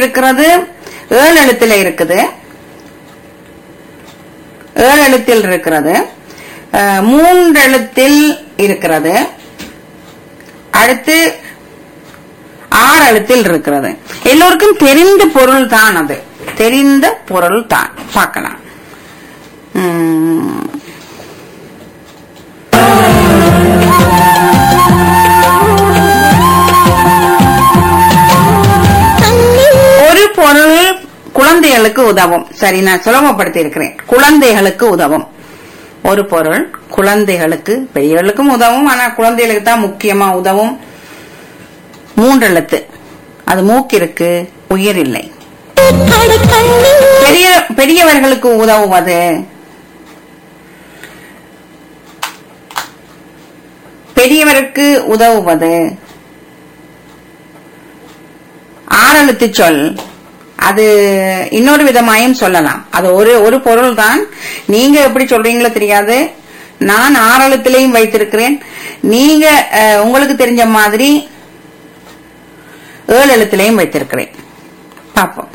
இருக்கிறது ஏழு எழுத்துல இருக்குது ஏழு எழுத்தில் இருக்கிறது அஹ், மூன்று எழுத்தில் இருக்கிறது அடுத்து ஆறு எழுத்தில் இருக்கிறது எல்லோருக்கும் தெரிந்த பொருள் தான் அது தெரிந்த பொருள் தான் பார்க்கலாம் உம், ஒரு பொருள் குழந்தைகளுக்கு உதவும் சரி நான் சுலபப்படுத்தி இருக்கிறேன் குழந்தைகளுக்கு உதவும் ஒரு பொருள் குழந்தைகளுக்கு பெரியவர்களுக்கும் உதவும் ஆனா குழந்தைகளுக்கு தான் முக்கியமா உதவும் மூன்று எழுத்து அது மூக்கிற்கு உயிர் இல்லை பெரிய பெரியவர்களுக்கு உதவுவது பெரியவருக்கு உதவுவது ஆறெழுத்து சொல் அது இன்னொரு விதமாயும் சொல்லலாம் அது ஒரு ஒரு பொருள் தான் நீங்க எப்படி சொல்றீங்களோ தெரியாது நான் ஆறெழுத்திலையும் வைத்திருக்கிறேன் நீங்க அஹ், உங்களுக்கு தெரிஞ்ச மாதிரி ஏழு எழுத்துலையும் வைத்திருக்கிறேன் பார்ப்போம்